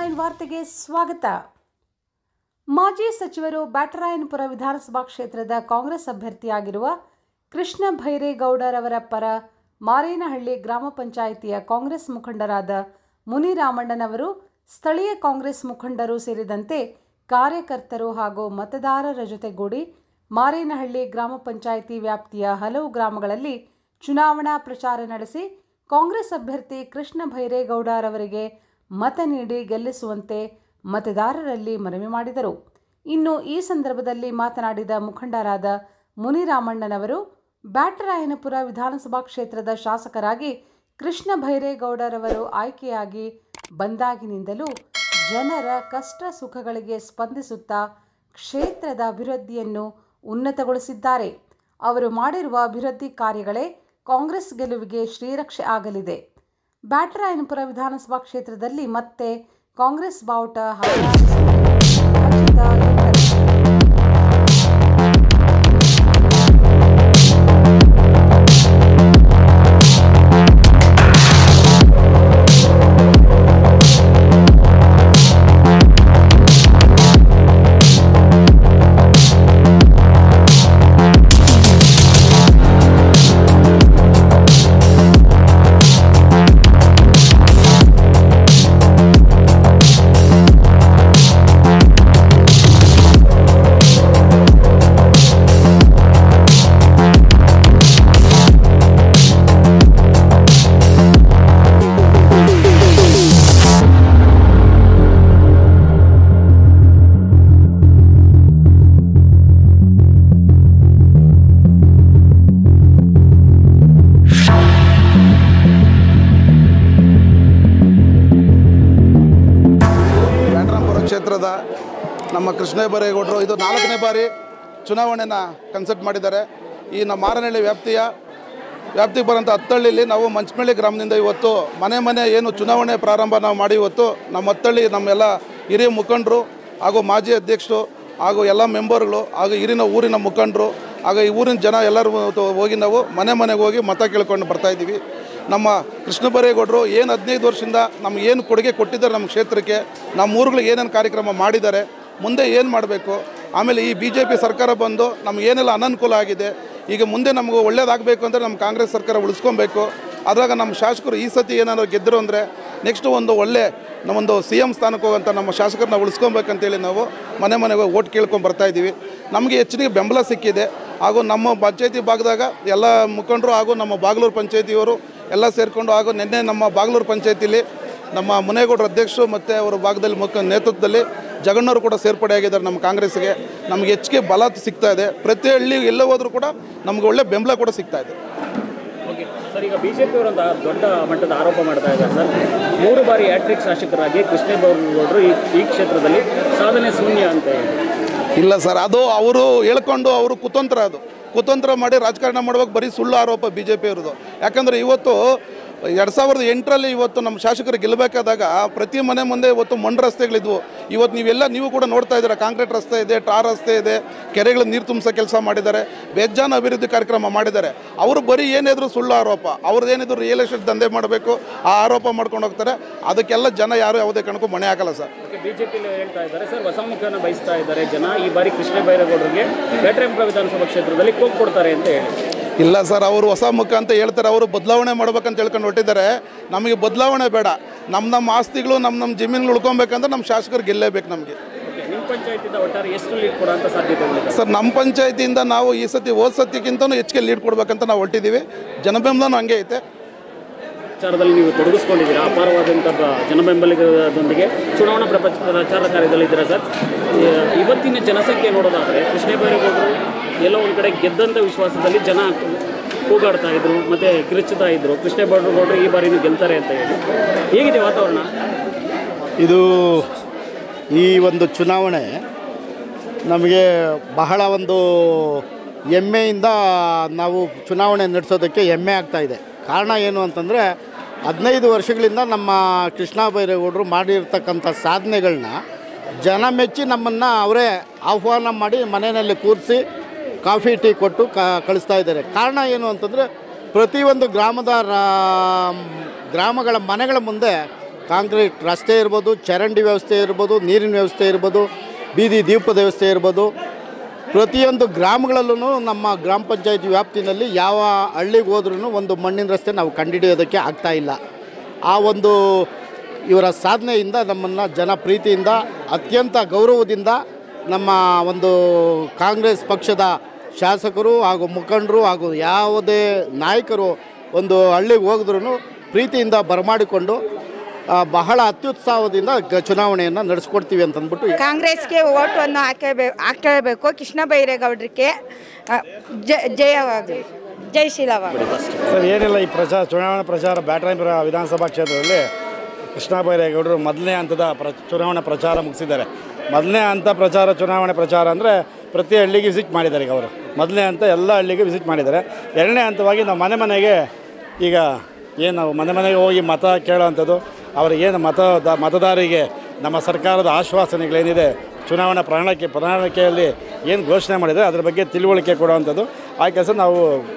Nine ವಾರ್ತೆಗೆ ಸ್ವಾಗತ ಮಾಜಿ ಸಚಿವರು ಬ್ಯಾಟರಾಯನಪುರ ವಿಧಾನಸಭಾ ಕ್ಷೇತ್ರದ ಕಾಂಗ್ರೆಸ್ ಅಭ್ಯರ್ಥಿಯಾಗಿರುವ ಕೃಷ್ಣ ಭೈರೇಗೌಡರವರ ಪರ ಮಾರೇನಹಳ್ಳಿ ಗ್ರಾಮ ಪಂಚಾಯಿತಿಯ ಕಾಂಗ್ರೆಸ್ ಮುಖಂಡರಾದ ಮುನಿರಾಮಣ್ಣನವರು ಸ್ಥಳೀಯ ಕಾಂಗ್ರೆಸ್ ಮುಖಂಡರು ಸೇರಿದಂತೆ ಕಾರ್ಯಕರ್ತರು ಹಾಗೂ ಮತದಾರರ ಜೊತೆಗೂಡಿ ಮಾರೇನಹಳ್ಳಿ ಗ್ರಾಮ ಪಂಚಾಯಿತಿ ವ್ಯಾಪ್ತಿಯ ಹಲವು ಗ್ರಾಮಗಳಲ್ಲಿ ಚುನಾವಣಾ ಪ್ರಚಾರ ನಡೆಸಿ ಕಾಂಗ್ರೆಸ್ ಅಭ್ಯರ್ಥಿ ಕೃಷ್ಣ ಭೈರೇಗೌಡರವರಿಗೆ ಮತ ನೀಡಿ ಗೆಲ್ಲಿಸುವಂತೆ ಮತದಾರರಲ್ಲಿ ಮನವಿ ಮಾಡಿದರು ಇನ್ನು ಈ ಸಂದರ್ಭದಲ್ಲಿ ಮಾತನಾಡಿದ ಮುಖಂಡರಾದ ಮುನಿರಾಮಣ್ಣನವರು ಬ್ಯಾಟರಾಯನಪುರ ವಿಧಾನಸಭಾ ಕ್ಷೇತ್ರದ ಶಾಸಕರಾಗಿ ಕೃಷ್ಣ ಭೈರೇಗೌಡರವರು ಆಯ್ಕೆಯಾಗಿ ಬಂದಾಗಿನಿಂದಲೂ ಜನರ ಕಷ್ಟ ಸುಖಗಳಿಗೆ ಸ್ಪಂದಿಸುತ್ತಾ ಕ್ಷೇತ್ರದ ಅಭಿವೃದ್ಧಿಯನ್ನು ಉನ್ನತಗೊಳಿಸಿದ್ದಾರೆ ಅವರು ಮಾಡಿರುವ ಅಭಿವೃದ್ಧಿ ಕಾರ್ಯಗಳೇ ಕಾಂಗ್ರೆಸ್ ಗೆಲುವಿಗೆ ಶ್ರೀರಕ್ಷೆ ಆಗಲಿದೆ ಬ್ಯಾಟರಾಯನಪುರ ವಿಧಾನಸಭಾ ಕ್ಷೇತ್ರದಲ್ಲಿ ಮತ್ತೆ ಕಾಂಗ್ರೆಸ್ ಬಾವುಟ ಹಾರಾಡಿಸುವುದು ಖಚಿತ ಎಂದರು. ಬ್ಯಾಟರಾಂಪುರ ಕ್ಷೇತ್ರದ ನಮ್ಮ ಕೃಷ್ಣ ಬರೇಗೌಡರು ಇದು ನಾಲ್ಕನೇ ಬಾರಿ ಚುನಾವಣೆನ ಕನ್ಸಲ್ಟ್ ಮಾಡಿದ್ದಾರೆ ಈ ನಮ್ಮ ಮಾರನಹಳ್ಳಿ ವ್ಯಾಪ್ತಿಯ ವ್ಯಾಪ್ತಿಗೆ ಬರೋಂಥ ಹತ್ತಳ್ಳಿಲಿ ನಾವು ಮಂಚಮಳ್ಳಿ ಗ್ರಾಮದಿಂದ ಇವತ್ತು ಮನೆ ಮನೆ ಏನು ಚುನಾವಣೆ ಪ್ರಾರಂಭ ನಾವು ಮಾಡಿ ಇವತ್ತು ನಮ್ಮ ಹತ್ತಳ್ಳಿ ನಮ್ಮೆಲ್ಲ ಹಿರಿಯ ಮುಖಂಡರು ಹಾಗೂ ಮಾಜಿ ಅಧ್ಯಕ್ಷರು ಹಾಗೂ ಎಲ್ಲ ಮೆಂಬರ್ಗಳು ಹಾಗೂ ಹಿರಿನ ಊರಿನ ಮುಖಂಡರು ಹಾಗೂ ಈ ಊರಿನ ಜನ ಎಲ್ಲರೂ ಇವತ್ತು ಹೋಗಿ ನಾವು ಮನೆ ಮನೆಗೆ ಹೋಗಿ ಮತ ಕೇಳ್ಕೊಂಡು ಬರ್ತಾ ಇದ್ದೀವಿ ನಮ್ಮ ಕೃಷ್ಣ ಬರೇಗೌಡರು ಏನು ಹದಿನೈದು ವರ್ಷದಿಂದ ನಮ್ಗೆ ಏನು ಕೊಡುಗೆ ಕೊಟ್ಟಿದ್ದಾರೆ ನಮ್ಮ ಕ್ಷೇತ್ರಕ್ಕೆ ನಮ್ಮ ಊರುಗಳಿಗೆ ಏನೇನು ಕಾರ್ಯಕ್ರಮ ಮಾಡಿದ್ದಾರೆ ಮುಂದೆ ಏನು ಮಾಡಬೇಕು ಆಮೇಲೆ ಈ ಬಿ ಜೆ ಪಿ ಸರ್ಕಾರ ಬಂದು ನಮ್ಗೆ ಏನೆಲ್ಲ ಅನನುಕೂಲ ಆಗಿದೆ ಈಗ ಮುಂದೆ ನಮಗೂ ಒಳ್ಳೇದಾಗಬೇಕು ಅಂದರೆ ನಮ್ಮ ಕಾಂಗ್ರೆಸ್ ಸರ್ಕಾರ ಉಳಿಸ್ಕೊಬೇಕು ಅದ್ರಾಗ ನಮ್ಮ ಶಾಸಕರು ಈ ಸತಿ ಏನಾದ್ರು ಗೆದ್ದರು ಅಂದರೆ ನೆಕ್ಸ್ಟ್ ಒಂದು ಒಳ್ಳೆ ನಮ್ಮೊಂದು ಸಿ ಎಮ್ ಸ್ಥಾನಕ್ಕೆ ಹೋಗೋಂಥ ನಮ್ಮ ಶಾಸಕರನ್ನ ಉಳಿಸ್ಕೊಬೇಕಂತೇಳಿ ನಾವು ಮನೆ ಮನೆಗೆ ಓಟ್ ಕೇಳ್ಕೊಂಡು ಬರ್ತಾ ಇದ್ದೀವಿ ನಮಗೆ ಹೆಚ್ಚಿನ ಬೆಂಬಲ ಸಿಕ್ಕಿದೆ ಹಾಗೂ ನಮ್ಮ ಪಂಚಾಯತಿ ಭಾಗದಾಗ ಎಲ್ಲ ಮುಖಂಡರು ಹಾಗೂ ನಮ್ಮ ಬಾಗಲೂರು ಪಂಚಾಯತಿಯವರು ಎಲ್ಲ ಸೇರಿಕೊಂಡು ಹಾಗೂ ನಿನ್ನೆ ನಮ್ಮ ಬಾಗಲೂರು ಪಂಚಾಯತಿಲಿ ನಮ್ಮ ಮುನೇಗೌಡರ ಅಧ್ಯಕ್ಷರು ಮತ್ತು ಅವರ ಭಾಗದಲ್ಲಿ ಮುಖ ನೇತೃತ್ವದಲ್ಲಿ ಜಗಣ್ಣವರು ಕೂಡ ಸೇರ್ಪಡೆಯಾಗಿದ್ದಾರೆ ನಮ್ಮ ಕಾಂಗ್ರೆಸ್ಗೆ ನಮಗೆ ಹೆಚ್ಚಿಗೆ ಬಲ ಸಿಗ್ತಾ ಇದೆ ಪ್ರತಿ ಹಳ್ಳಿ ಎಲ್ಲೇ ಹೋದರೂ ಕೂಡ ನಮಗೆ ಒಳ್ಳೆ ಬೆಂಬಲ ಕೂಡ ಸಿಗ್ತಾ ಇದೆ ಓಕೆ ಸರ್ ಈಗ ಬಿಜೆಪಿ ಅವರೊಂದು ದೊಡ್ಡ ಮಟ್ಟದ ಆರೋಪ ಮಾಡ್ತಾ ಇದ್ದಾರೆ ಸರ್ ಮೂರು ಬಾರಿ ಹ್ಯಾಟ್ರಿಕ್ ಶಾಸಕರಾಗಿ ಕೃಷ್ಣೇಗೌಡರು ಈ ಈ ಕ್ಷೇತ್ರದಲ್ಲಿ ಸಾಧನೆ ಶೂನ್ಯ ಅಂತ ಹೇಳಿ ಇಲ್ಲ ಸರ್ ಅದು ಅವರು ಹೇಳ್ಕೊಂಡು ಅವರು ಕುತಂತ್ರ ಅದು ಕುತಂತ್ರ ಮಾಡಿ ರಾಜಕಾರಣ ಮಾಡುವಾಗ ಬರೀ ಸುಳ್ಳು ಆರೋಪ ಬಿ ಜೆ ಪಿಯವ್ರದ್ದು ಯಾಕಂದರೆ ಇವತ್ತು ಎರಡು ಸಾವಿರದ ಎಂಟರಲ್ಲಿ ಇವತ್ತು ನಮ್ಮ ಶಾಸಕರು ಗೆಲ್ಲಬೇಕಾದಾಗ ಪ್ರತಿ ಮನೆ ಮುಂದೆ ಇವತ್ತು ಮಣ್ಣು ರಸ್ತೆಗಳಿದ್ವು ಇವತ್ತು ನೀವೆಲ್ಲ ನೀವು ಕೂಡ ನೋಡ್ತಾ ಇದ್ದೀರಾ ಕಾಂಕ್ರೀಟ್ ರಸ್ತೆ ಇದೆ ಟಾರ್ ರಸ್ತೆ ಇದೆ ಕೆರೆಗಳ ನೀರು ತುಂಬಿಸೋ ಕೆಲಸ ಮಾಡಿದ್ದಾರೆ ಬೇಜಾನ್ ಅಭಿವೃದ್ಧಿ ಕಾರ್ಯಕ್ರಮ ಮಾಡಿದ್ದಾರೆ ಅವರು ಬರೀ ಏನಿದ್ರು ಸುಳ್ಳು ಆರೋಪ ಅವ್ರದ್ದು ಏನಿದ್ರು ರಿಯಲ್ ಎಸ್ಟೇಟ್ ದಂಧೆ ಮಾಡಬೇಕು ಆ ಆರೋಪ ಮಾಡ್ಕೊಂಡು ಹೋಗ್ತಾರೆ ಅದಕ್ಕೆಲ್ಲ ಜನ ಯಾರು ಯಾವುದೇ ಕಾರಣಕ್ಕೂ ಮನೆ ಹಾಕಲ್ಲ ಸರ್ ಓಕೆ ಬಿಜೆಪಿ ಹೇಳ್ತಾ ಇದ್ದಾರೆ ಸರ್ ಹೊಸ ಮುಖವನ್ನು ಬಯಸ್ತಾ ಇದ್ದಾರೆ ಜನ ಈ ಬಾರಿ ಕೃಷ್ಣ ಬೈರೇಗೌಡರಿಗೆ ಬೇಟರೆಂಪುರ ವಿಧಾನಸಭಾ ಕ್ಷೇತ್ರದಲ್ಲಿ ಕೋಪ್ ಕೊಡ್ತಾರೆ ಅಂತ ಹೇಳಿ ಇಲ್ಲ ಸರ್ ಅವರು ಹೊಸ ಮುಖ ಅಂತ ಹೇಳ್ತಾರೆ ಅವರು ಬದಲಾವಣೆ ಮಾಡ್ಬೇಕಂತ ಹೇಳ್ಕೊಂಡು ಹೊಟ್ಟಿದ್ದಾರೆ ನಮಗೆ ಬದಲಾವಣೆ ಬೇಡ ನಮ್ಮ ನಮ್ಮ ಆಸ್ತಿಗಳು ನಮ್ಮ ನಮ್ಮ ಜಮೀನುಗಳು ಉಳ್ಕೊಬೇಕಂದ್ರೆ ನಮ್ಮ ಶಾಸಕರು ಗೆಲ್ಲೇಬೇಕು ನಮಗೆ ಓಕೆ ನಿಮ್ಮ ಪಂಚಾಯತಿಂದ ಒಟ್ಟಾರೆ ಎಷ್ಟು ಲೀಡ್ ಕೊಡುವಂಥ ಸಾಧ್ಯತೆಗಳಿದೆ ಸರ್ ನಮ್ಮ ಪಂಚಾಯತಿಯಿಂದ ನಾವು ಈ ಸತಿ ಹೋದ ಸತಿಗಿಂತನೂ ಹೆಚ್ಚಿಗೆ ಲೀಡ್ ಕೊಡ್ಬೇಕಂತ ನಾವು ಹೊಟ್ಟಿದ್ದೀವಿ ಜನಬೆಂಬಲನೂ ಹಂಗೆ ಐತೆ ಪ್ರಚಾರದಲ್ಲಿ ನೀವು ತೊಡಗಿಸ್ಕೊಂಡಿದ್ದೀರಾ ಅಪಾರವಾದಂಥ ಬ- ಜನಬೆಂಬಲಿಗರೊಂದಿಗೆ ಚುನಾವಣಾ ಪ್ರಪ- ಪ್ರಚಾರ ಕಾರ್ಯದಲ್ಲಿದ್ದೀರಾ ಸರ್ ಈ- ಇವತ್ತಿನ ಜನಸಂಖ್ಯೆ ನೋಡೋದಾದರೆ ಕೃಷ್ಣ ಬೈರೇಗೌಡರು ಎಲ್ಲೋ ಒಂದು ಕಡೆ ಗೆದ್ದಂಥ ವಿಶ್ವಾಸದಲ್ಲಿ ಜನ ಕೂಗಾಡ್ತಾ ಇದ್ರು ಮತ್ತು ಕಿರುಚುತ್ತಾ ಇದ್ರು ಕೃಷ್ಣ ಬೈರೇಗೌಡರು ಈ ಬಾರಿನೂ ಗೆಲ್ತಾರೆ ಅಂತ ಹೇಳಿ ಹೇಗಿದೆ ವಾತಾವರಣ ಇದು ಈ ಒಂದು ಚುನಾವಣೆ ನಮಗೆ ಬಹಳ ಒಂದು ಹೆಮ್ಮೆಯಿಂದ ನಾವು ಚುನಾವಣೆ ನಡೆಸೋದಕ್ಕೆ ಹೆಮ್ಮೆ ಆಗ್ತಾ ಇದೆ ಕಾರಣ ಏನು ಅಂತಂದರೆ ಹದಿನೈದು ವರ್ಷಗಳಿಂದ ನಮ್ಮ ಕೃಷ್ಣ ಬೈರೇಗೌಡರು ಮಾಡಿರ್ತಕ್ಕಂಥ ಸಾಧನೆಗಳನ್ನ ಜನ ಮೆಚ್ಚಿ ನಮ್ಮನ್ನು ಅವರೇ ಆಹ್ವಾನ ಮಾಡಿ ಮನೆಯಲ್ಲಿ ಕೂರಿಸಿ ಕಾಫಿ ಟೀ ಕೊಟ್ಟು ಕ ಕಳಿಸ್ತಾ ಇದ್ದಾರೆ ಕಾರಣ ಏನು ಅಂತಂದರೆ ಪ್ರತಿಯೊಂದು ಗ್ರಾಮದ ರಾ ಗ್ರಾಮಗಳ ಮನೆಗಳ ಮುಂದೆ ಕಾಂಕ್ರೀಟ್ ರಸ್ತೆ ಇರ್ಬೋದು ಚರಂಡಿ ವ್ಯವಸ್ಥೆ ಇರ್ಬೋದು ನೀರಿನ ವ್ಯವಸ್ಥೆ ಇರ್ಬೋದು ಬೀದಿ ದೀಪದ ವ್ಯವಸ್ಥೆ ಇರ್ಬೋದು ಪ್ರತಿಯೊಂದು ಗ್ರಾಮಗಳಲ್ಲೂ ನಮ್ಮ ಗ್ರಾಮ ಪಂಚಾಯತ್ ವ್ಯಾಪ್ತಿನಲ್ಲಿ ಯಾವ ಹಳ್ಳಿಗೆ ಹೋದ್ರೂ ಒಂದು ಮಣ್ಣಿನ ರಸ್ತೆ ನಾವು ಕಂಡುಹಿಡಿಯೋದಕ್ಕೆ ಆಗ್ತಾ ಇಲ್ಲ ಆ ಒಂದು ಇವರ ಸಾಧನೆಯಿಂದ ನಮ್ಮನ್ನು ಜನ ಪ್ರೀತಿಯಿಂದ ಅತ್ಯಂತ ಗೌರವದಿಂದ ನಮ್ಮ ಒಂದು ಕಾಂಗ್ರೆಸ್ ಪಕ್ಷದ ಶಾಸಕರು ಹಾಗೂ ಮುಖಂಡರು ಹಾಗೂ ಯಾವುದೇ ನಾಯಕರು ಒಂದು ಹಳ್ಳಿಗೆ ಹೋಗಿದ್ರೂ ಪ್ರೀತಿಯಿಂದ ಬರಮಾಡಿಕೊಂಡು ಆ, ಬಹಳ ಅತ್ಯುತ್ಸಾಹದಿಂದ ಗ- ಚುನಾವಣೆಯನ್ನು ನಡೆಸ್ಕೊಡ್ತೀವಿ ಅಂತಂದ್ಬಿಟ್ಟು ಕಾಂಗ್ರೆಸ್ಗೆ ಓಟನ್ನು ಹಾಕಬೇಕು ಹಾಕಬೇಕು ಕೃಷ್ಣ ಬೈರೇಗೌಡರಿಗೆ ಆ, ಜ- ಜಯವಾಗಲಿ ಜಯಶೀಲವಾಗಲಿ ಸರ್ ಏನಿಲ್ಲ ಈ ಪ್ರಚಾರ ಚುನಾವಣಾ ಪ್ರಚಾರ ಬ್ಯಾಟರಾಯಪುರ ವಿಧಾನಸಭಾ ಕ್ಷೇತ್ರದಲ್ಲಿ ಕೃಷ್ಣ ಬೈರೇಗೌಡರು ಮೊದಲನೇ ಹಂತದ ಪ್ರ ಚುನಾವಣಾ ಪ್ರಚಾರ ಮುಗಿಸಿದ್ದಾರೆ ಮೊದಲನೇ ಹಂತ ಪ್ರಚಾರ ಚುನಾವಣೆ ಪ್ರಚಾರ ಅಂದರೆ ಪ್ರತಿ ಹಳ್ಳಿಗೆ ವಿಸಿಟ್ ಮಾಡಿದ್ದಾರೆ ಈಗ ಅವರು ಮೊದಲನೇ ಹಂತ ಎಲ್ಲ ಹಳ್ಳಿಗೆ ವಿಸಿಟ್ ಮಾಡಿದ್ದಾರೆ ಎರಡನೇ ಹಂತವಾಗಿ ನಾವು ಮನೆ ಮನೆಗೆ ಈಗ ಏನು ನಾವು ಮನೆ ಮನೆಗೆ ಹೋಗಿ ಮತ ಕೇಳೋವಂಥದ್ದು ಅವ್ರಿಗೆ ಏನು ಮತ ಮತದಾರರಿಗೆ ನಮ್ಮ ಸರ್ಕಾರದ ಆಶ್ವಾಸನೆಗಳೇನಿದೆ ಚುನಾವಣಾ ಪ್ರಣಾಳಿಕೆ ಪ್ರಣಾಳಿಕೆಯಲ್ಲಿ ಏನು ಘೋಷಣೆ ಮಾಡಿದರೆ ಅದ್ರ ಬಗ್ಗೆ ತಿಳುವಳಿಕೆ ಕೊಡುವಂಥದ್ದು ಆ ಕೆಲಸ ನಾವು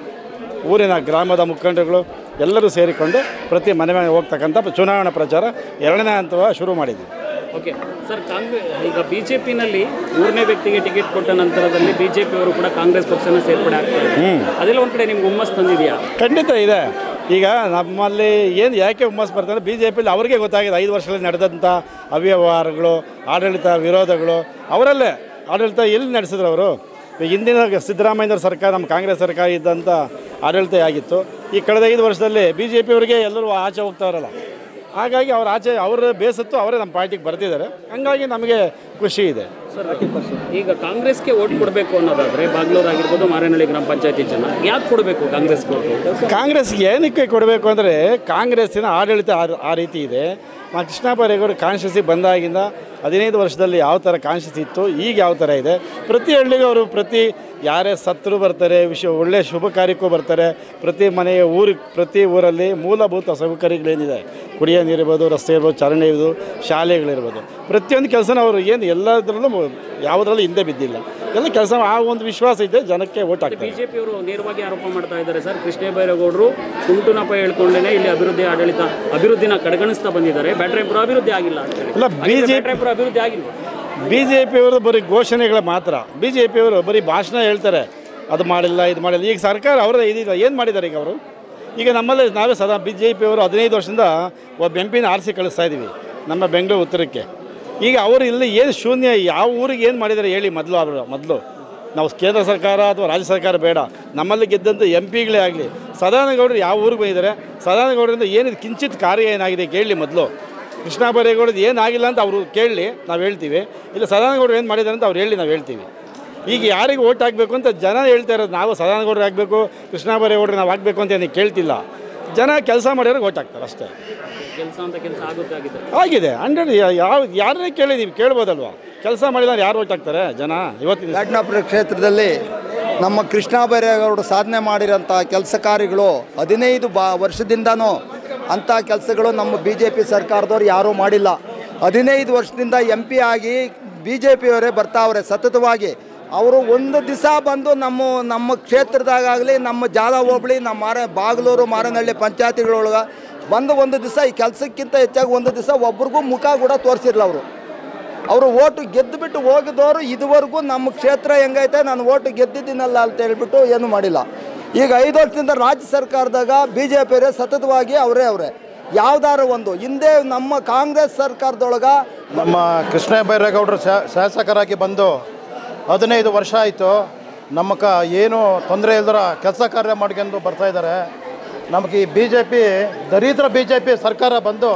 ಊರಿನ ಗ್ರಾಮದ ಮುಖಂಡರುಗಳು ಎಲ್ಲರೂ ಸೇರಿಕೊಂಡು ಪ್ರತಿ ಮನೆ ಮನೆ ಹೋಗ್ತಕ್ಕಂಥ ಚುನಾವಣಾ ಪ್ರಚಾರ ಎರಡನೇ ಹಂತವ ಶುರು ಮಾಡಿದ್ವಿ ಓಕೆ ಸರ್ ಕಾಂಗ್ರೆಸ್ ಈಗ ಬಿ ಜೆ ಪಿನಲ್ಲಿ ಮೂರನೇ ವ್ಯಕ್ತಿಗೆ ಟಿಕೆಟ್ ಕೊಟ್ಟ ನಂತರದಲ್ಲಿ ಬಿ ಜೆ ಪಿಯವರು ಕೂಡ ಕಾಂಗ್ರೆಸ್ ಪಕ್ಷನ ಸೇರ್ಪಡೆ ಆಗ್ತಾರೆ ಅದೆಲ್ಲ ಒಂದು ಕಡೆ ನಿಮ್ಗೆ ಹುಮ್ಮಸ್ ತಂದಿದೆಯಾ ಖಂಡಿತ ಇದೆ ಈಗ ನಮ್ಮಲ್ಲಿ ಏನು ಯಾಕೆ ಹುಮ್ಮಸ್ ಬರ್ತಂದ್ರೆ ಬಿ ಜೆ ಪಿಲಿ ಅವ್ರಿಗೆ ಗೊತ್ತಾಗಿದೆ ಐದು ವರ್ಷದಲ್ಲಿ ನಡೆದಂಥ ಅವ್ಯವಹಾರಗಳು ಆಡಳಿತ ವಿರೋಧಗಳು ಅವರಲ್ಲೇ ಆಡಳಿತ ಎಲ್ಲಿ ನಡೆಸಿದ್ರು ಅವರು ಈಗ ಹಿಂದಿನ ಸಿದ್ದರಾಮಯ್ಯವ್ರ ಸರ್ಕಾರ ನಮ್ಮ ಕಾಂಗ್ರೆಸ್ ಸರ್ಕಾರ ಇದ್ದಂಥ ಆಡಳಿತ ಆಗಿತ್ತು ಈ ಕಳೆದ ಐದು ವರ್ಷದಲ್ಲಿ ಬಿ ಜೆ ಪಿಯವರಿಗೆ ಎಲ್ಲರೂ ಆಚೆ ಹೋಗ್ತಾವ್ರಲ್ಲ ಹಾಗಾಗಿ ಅವ್ರ ಆಚೆ ಅವರ ಬೇಸತ್ತು ಅವರೇ ನಮ್ಮ ಪಾರ್ಟಿಗೆ ಬರ್ತಿದ್ದಾರೆ ಹಂಗಾಗಿ ನಮಗೆ ಖುಷಿ ಇದೆ ಸರ್ ಈಗ ಕಾಂಗ್ರೆಸ್ಗೆ ಓಟ್ ಕೊಡಬೇಕು ಅನ್ನೋದಾದ್ರೆ ಬಾಗ್ಲೂರು ಆಗಿರ್ಬೋದು ಮಾರೇನಹಳ್ಳಿ ಗ್ರಾಮ ಪಂಚಾಯತಿ ಜನ ಯಾಕೆ ಕೊಡಬೇಕು ಕಾಂಗ್ರೆಸ್ ಓಟು ಕಾಂಗ್ರೆಸ್ಗೆ ಏನಕ್ಕೆ ಕೊಡಬೇಕು ಅಂದರೆ ಕಾಂಗ್ರೆಸ್ಸಿನ ಆಡಳಿತ ಆ- ಆ ರೀತಿ ಇದೆ ಮಾ ಕೃಷ್ಣ ಬೈರೇಗೌಡ ಕಾನ್ಸ್ಟಿಟ್ಯೂನ್ಸಿ ಬಂದಾಗಿಂದ ಹದಿನೈದು ವರ್ಷದಲ್ಲಿ ಯಾವ ಥರ ಕಾನ್ಸ್ಟಿಟ್ಯೂನ್ಸಿ ಇತ್ತು ಈಗ ಯಾವ ಥರ ಇದೆ ಪ್ರತಿ ಹಳ್ಳಿಗೂ ಅವರು ಪ್ರತಿ ಯಾರೇ ಸತ್ರು ಬರ್ತಾರೆ ವಿಶ್ವ ಒಳ್ಳೆಯ ಶುಭ ಕಾರ್ಯಕ್ಕೂ ಬರ್ತಾರೆ ಪ್ರತಿ ಮನೆಯ ಊರಿಗೆ ಪ್ರತಿ ಊರಲ್ಲಿ ಮೂಲಭೂತ ಸೌಕರ್ಯಗಳೇನಿದೆ ಕುಡಿಯೋ ನೀರಿರ್ಬೋದು ರಸ್ತೆ ಇರ್ಬೋದು ಚರಂಡಿ ಇರ್ಬೋದು ಶಾಲೆಗಳಿರ್ಬೋದು ಪ್ರತಿಯೊಂದು ಕೆಲಸನ ಅವರು ಏನು ಎಲ್ಲದರಲ್ಲೂ ಮು- ಯಾವುದರಲ್ಲೂ ಹಿಂದೆ ಬಿದ್ದಿಲ್ಲ ಎಲ್ಲ ಕೆಲಸ ಆ ಒಂದು ವಿಶ್ವಾಸ ಇದೆ ಜನಕ್ಕೆ ಓಟ್ ಹಾಕ್ತಾರೆ ಬಿಜೆಪಿಯವರು ನೇರವಾಗಿ ಆರೋಪ ಮಾಡ್ತಾ ಇದ್ದಾರೆ ಸರ್ ಕೃಷ್ಣ ಬೈರೇಗೌಡರು ತುಂಟುನಪ ಹೇಳ್ಕೊಂಡೇನೆ ಇಲ್ಲಿ ಅಭಿವೃದ್ಧಿ ಆಡಳಿತ ಅಭಿವೃದ್ಧಿನ ಕಡೆಗಣಿಸ್ತಾ ಬಂದಿದ್ದಾರೆ ಬ್ಯಾಟ್ರಾಯಪುರ ಅಭಿವೃದ್ಧಿ ಆಗಿಲ್ಲ ಅಂತ ಹೇಳಿ ಇಲ್ಲ, ಹಾಗಿದ್ರೆ BJP ಬ್ಯಾಟ್ರಾಯಪುರ ಅಭಿವೃದ್ಧಿ ಆಗಿಲ್ವಾ ಬಿ ಜೆ ಪಿಯವರು ಬರೀ ಘೋಷಣೆಗಳು ಮಾತ್ರ ಬಿ ಜೆ ಪಿಯವರು ಬರೀ ಭಾಷಣ ಹೇಳ್ತಾರೆ ಅದು ಮಾಡಿಲ್ಲ ಇದು ಮಾಡಿಲ್ಲ ಈಗ ಸರ್ಕಾರ ಅವರೇ ಇದಿಲ್ಲ ಏನು ಮಾಡಿದ್ದಾರೆ ಈಗ ಅವರು ಈಗ ನಮ್ಮಲ್ಲಿ ನಾವೇ ಸದಾ ಬಿ ಜೆ ಪಿಯವರು ಹದಿನೈದು ವರ್ಷದಿಂದ ಒಬ್ಬ ಎಂ ಪಿನ ಆರಿಸಿ ಕಳಿಸ್ತಾ ಇದ್ದೀವಿ ನಮ್ಮ ಬೆಂಗಳೂರು ಉತ್ತರಕ್ಕೆ ಈಗ ಅವರು ಇಲ್ಲಿ ಏನು ಶೂನ್ಯ ಯಾವ ಊರಿಗೆ ಏನು ಮಾಡಿದ್ದಾರೆ ಹೇಳಿ ಮೊದಲು ಅವರು ಮೊದಲು ನಾವು ಕೇಂದ್ರ ಸರ್ಕಾರ ಅಥವಾ ರಾಜ್ಯ ಸರ್ಕಾರ ಬೇಡ ನಮ್ಮಲ್ಲಿ ಗೆದ್ದಂಥ ಎಂ ಪಿಗಳೇ ಆಗಲಿ ಸದಾನಗೌಡರು ಯಾವ ಊರಿಗೆ ಬಂದಿದ್ದಾರೆ ಸದಾನಗೌಡರಿಂದ ಏನಿದೆ ಕಿಂಚಿತ್ ಕಾರ್ಯ ಏನಾಗಿದೆ ಕೇಳಲಿ ಮೊದಲು ಕೃಷ್ಣ ಬೈರೇಗೌಡದ್ದು ಏನಾಗಿಲ್ಲ ಅಂತ ಅವರು ಕೇಳಲಿ ನಾವು ಹೇಳ್ತೀವಿ ಇಲ್ಲ ಸದಾನಗೌಡರು ಏನು ಮಾಡಿದ್ದಾರೆ ಅಂತ ಅವ್ರು ಹೇಳಿ ನಾವು ಹೇಳ್ತೀವಿ ಈಗ ಯಾರಿಗೆ ಓಟ್ ಹಾಕಬೇಕು ಅಂತ ಜನ ಹೇಳ್ತಾ ಇರೋದು ನಾವು ಸದಾನಗೌಡರು ಆಗಬೇಕು ಕೃಷ್ಣ ಬೈರೇಗೌಡರು ನಾವು ಆಗಬೇಕು ಅಂತ ಏನು ಕೇಳ್ತಿಲ್ಲ ಜನ ಕೆಲಸ ಮಾಡಿದ್ರೆ ಓಟ್ ಹಾಕ್ತಾರೆ ಅಷ್ಟೇ ಕೆಲಸ ಅಂತ ಕೆಲಸ ಆಗುತ್ತೆ ಆಗಿದ್ರೆ ಆಗಿದೆ ಹಂಡ್ರೆಡ್ ಯಾವ ಯಾರನ್ನೇ ಕೇಳಿ ನೀವು ಕೇಳ್ಬೋದಲ್ವಾ ಕೆಲಸ ಮಾಡಿದ್ರೆ ಯಾರು ಓಟ್ ಹಾಕ್ತಾರೆ ಜನ ಇವತ್ತಿನ ದಿವ್ಸ. ಘಟನಾಪುರ ಕ್ಷೇತ್ರದಲ್ಲಿ ನಮ್ಮ ಕೃಷ್ಣ ಬೈರೇಗೌಡರು ಸಾಧನೆ ಮಾಡಿರೋಂಥ ಕೆಲಸ ಕಾರ್ಯಗಳು ಹದಿನೈದು ಬಾ ವರ್ಷದಿಂದನೂ ಅಂಥ ಕೆಲಸಗಳು ನಮ್ಮ ಬಿ ಜೆ ಪಿ ಸರ್ಕಾರದವ್ರು ಯಾರೂ ಮಾಡಿಲ್ಲ ಹದಿನೈದು ವರ್ಷದಿಂದ ಎಂ ಪಿ ಆಗಿ ಬಿ ಜೆ ಪಿಯವರೇ ಬರ್ತಾವ್ರೆ ಸತತವಾಗಿ ಅವರು ಒಂದು ದಿವಸ ಬಂದು ನಮ್ಮ ನಮ್ಮ ಕ್ಷೇತ್ರದಾಗಲಿ ನಮ್ಮ ಜಾಲ ಹೋಬಳಿ ನಮ್ಮ ಮಾರ ಬಾಗಲೂರು ಮಾರನಹಳ್ಳಿ ಪಂಚಾಯತಿಗಳೊಳಗೆ ಬಂದು ಒಂದು ದಿವಸ ಈ ಕೆಲಸಕ್ಕಿಂತ ಹೆಚ್ಚಾಗಿ ಒಂದು ದಿವಸ ಒಬ್ರಿಗೂ ಮುಖ ಕೂಡ ತೋರಿಸಿರಲ್ಲ ಅವರು ಅವರು ಓಟು ಗೆದ್ದು ಬಿಟ್ಟು ಹೋಗಿದವರು ಇದುವರೆಗೂ ನಮ್ಮ ಕ್ಷೇತ್ರ ಹೆಂಗೈತೆ ನಾನು ಓಟು ಗೆದ್ದಿದ್ದೀನಲ್ಲ ಅಂತ ಹೇಳ್ಬಿಟ್ಟು ಏನು ಮಾಡಿಲ್ಲ ಈಗ ಐದು ವರ್ಷದಿಂದ ರಾಜ್ಯ ಸರ್ಕಾರದಾಗ ಬಿ ಜೆ ಪಿಯವರೇ ಸತತವಾಗಿ ಅವರೇ ಅವರೇ ಯಾವ್ದಾರು ಒಂದು ಹಿಂದೆ ನಮ್ಮ ಕಾಂಗ್ರೆಸ್ ಸರ್ಕಾರದೊಳಗೆ ನಮ್ಮ ಕೃಷ್ಣ ಬೈರೇಗೌಡರು ಶಾ ಶಾಸಕರಾಗಿ ಬಂದು ಹದಿನೈದು ವರ್ಷ ಆಯಿತು ನಮ್ಮ ಕ ಏನು ತೊಂದರೆ ಇಲ್ದರ ಕೆಲಸ ಕಾರ್ಯ ಮಾಡ್ಕೊಂಡು ಬರ್ತಾ ಇದ್ದಾರೆ ನಮಗೆ ಈ ಬಿ ಜೆ ಪಿ ದರಿದ್ರ ಬಿ ಜೆ ಪಿ ಸರ್ಕಾರ ಬಂದು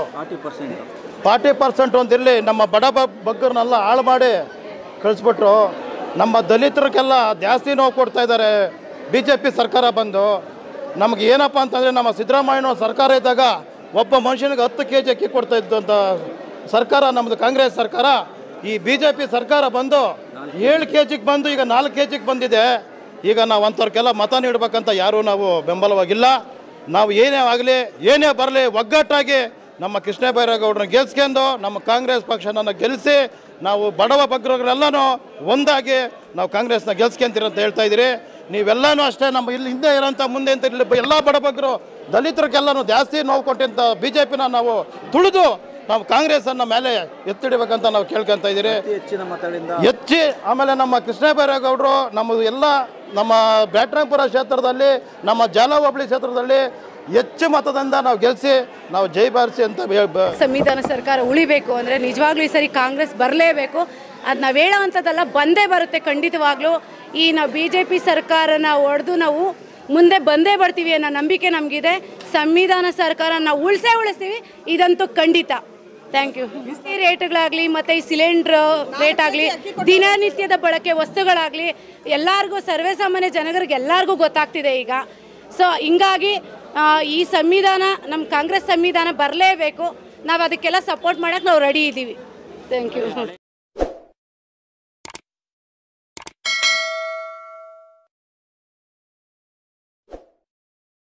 ಫಾರ್ಟಿ ಪರ್ಸೆಂಟ್ ಒಂದಿರಲಿ ನಮ್ಮ ಬಡ ಬ- ಬಗ್ಗರನ್ನೆಲ್ಲ ಹಾಳು ಮಾಡಿ ಕಳಿಸ್ಬಿಟ್ರು ನಮ್ಮ ದಲಿತರಿಗೆಲ್ಲ ಜಾಸ್ತಿ ನೋವು ಕೊಡ್ತಾ ಇದ್ದಾರೆ ಬಿ ಜೆ ಪಿ ಸರ್ಕಾರ ಬಂದು ನಮ್ಗೆ ಏನಪ್ಪ ಅಂತಂದರೆ ನಮ್ಮ ಸಿದ್ದರಾಮಯ್ಯನ ಸರ್ಕಾರ ಇದ್ದಾಗ ಒಬ್ಬ ಮನುಷ್ಯನಿಗೆ ಹತ್ತು ಕೆ ಜಿ ಅಕ್ಕಿ ಕೊಡ್ತಾ ಇದ್ದಂಥ ಸರ್ಕಾರ ನಮ್ಮದು ಕಾಂಗ್ರೆಸ್ ಸರ್ಕಾರ ಈ ಬಿ ಜೆ ಪಿ ಸರ್ಕಾರ ಬಂದು ಏಳು ಕೆ ಜಿಗೆ ಬಂದು ಈಗ ನಾಲ್ಕು ಕೆ ಜಿಗೆ ಬಂದಿದೆ ಈಗ ನಾವು ಅಂಥವ್ರಿಗೆಲ್ಲ ಮತ ನೀಡಬೇಕಂತ ಯಾರೂ ನಾವು ಬೆಂಬಲವಾಗಿಲ್ಲ ನಾವು ಏನೇ ಆಗಲಿ ಏನೇ ಬರಲಿ ಒಗ್ಗಟ್ಟಾಗಿ ನಮ್ಮ ಕೃಷ್ಣ ಬೈರೇಗೌಡರನ್ನ ಗೆಲ್ಸ್ಕೊಂಡು ನಮ್ಮ ಕಾಂಗ್ರೆಸ್ ಪಕ್ಷನ ಗೆಲ್ಲಿಸಿ ನಾವು ಬಡವ ಬಗ್ಗರೆಲ್ಲನೂ ಒಂದಾಗಿ ನಾವು ಕಾಂಗ್ರೆಸ್ನ ಗೆಲ್ಸ್ಕೊಂತೀರಿ ಅಂತ ಹೇಳ್ತಾ ಇದ್ದೀರಿ ನೀವೆಲ್ಲನೂ ಅಷ್ಟೇ ನಮ್ಮ ಇಲ್ಲಿ ಹಿಂದೆ ಇರೋಂಥ ಮುಂದೆ ಅಂತ ಇಲ್ಲಿ ಎಲ್ಲ ಬಡಬಗ್ಗರು ದಲಿತರಿಗೆಲ್ಲನೂ ಜಾಸ್ತಿ ನೋವು ಕೊಟ್ಟಂಥ ಬಿ ಜೆ ಪಿನ ನಾವು ತುಳಿದು ನಾವು ಕಾಂಗ್ರೆಸ್ಸನ್ನು ಮೇಲೆ ಎತ್ತಿಡಬೇಕಂತ ನಾವು ಕೇಳ್ಕೊಂತ ಇದ್ದೀರಿ ಹೆಚ್ಚಿನ ಮತಗಳಿಂದ ಹೆಚ್ಚಿ ಆಮೇಲೆ ನಮ್ಮ ಕೃಷ್ಣ ಬೈರೇಗೌಡರು ನಮ್ಮದು ಎಲ್ಲ ನಮ್ಮ ಬ್ಯಾಟ್ರಂಗಪುರ ಕ್ಷೇತ್ರದಲ್ಲಿ ನಮ್ಮ ಜಾಲ ಹೋಬಳಿ ಕ್ಷೇತ್ರದಲ್ಲಿ ಹೆಚ್ಚು ಮತದಿಂದ ನಾವು ಗೆಲ್ಲಿಸಿ ನಾವು ಜೈ ಬಾರಿಸಿ ಅಂತ ಬೇ- ಬ- ಸಂವಿಧಾನ ಸರ್ಕಾರ ಉಳಿಬೇಕು ಅಂದರೆ ನಿಜವಾಗ್ಲೂ ಈ ಸರಿ ಕಾಂಗ್ರೆಸ್ ಬರಲೇಬೇಕು ಅದು ನಾವು ಹೇಳೋ ಅಂಥದ್ದೆಲ್ಲ ಬಂದೇ ಬರುತ್ತೆ ಖಂಡಿತವಾಗ್ಲೂ ಈ ನಾವು ಬಿ ಜೆ ಪಿ ಸರ್ಕಾರನ ಹೊಡೆದು ನಾವು ಮುಂದೆ ಬಂದೇ ಬರ್ತೀವಿ ಅನ್ನೋ ನಂಬಿಕೆ ನಮಗಿದೆ ಸಂವಿಧಾನ ಸರ್ಕಾರ ನಾವು ಉಳಿಸೇ ಉಳಿಸ್ತೀವಿ ಇದಂತೂ ಖಂಡಿತ ಥ್ಯಾಂಕ್ ಯು ಈ ರೇಟ್ಗಳಾಗಲಿ ಮತ್ತು ಈ ಸಿಲಿಂಡ್ರ್ ರೇಟ್ ಆಗಲಿ ದಿನನಿತ್ಯದ ಬಳಕೆ ವಸ್ತುಗಳಾಗಲಿ ಎಲ್ಲರಿಗೂ ಸರ್ವೇ ಸಾಮಾನ್ಯ ಜನಗಳಿಗೆ ಎಲ್ಲರಿಗೂ ಗೊತ್ತಾಗ್ತಿದೆ ಈಗ ಸೊ ಹಿಂಗಾಗಿ ಆ, ಈ ಸಂವಿಧಾನ ನಮ್ಮ ಕಾಂಗ್ರೆಸ್ ಸಂವಿಧಾನ ಬರಲೇಬೇಕು ನಾವು ಅದಕ್ಕೆಲ್ಲ ಸಪೋರ್ಟ್ ಮಾಡೋಕ್ಕೆ ನಾವು ರೆಡಿ ಇದ್ದೀವಿ ಥ್ಯಾಂಕ್ ಯು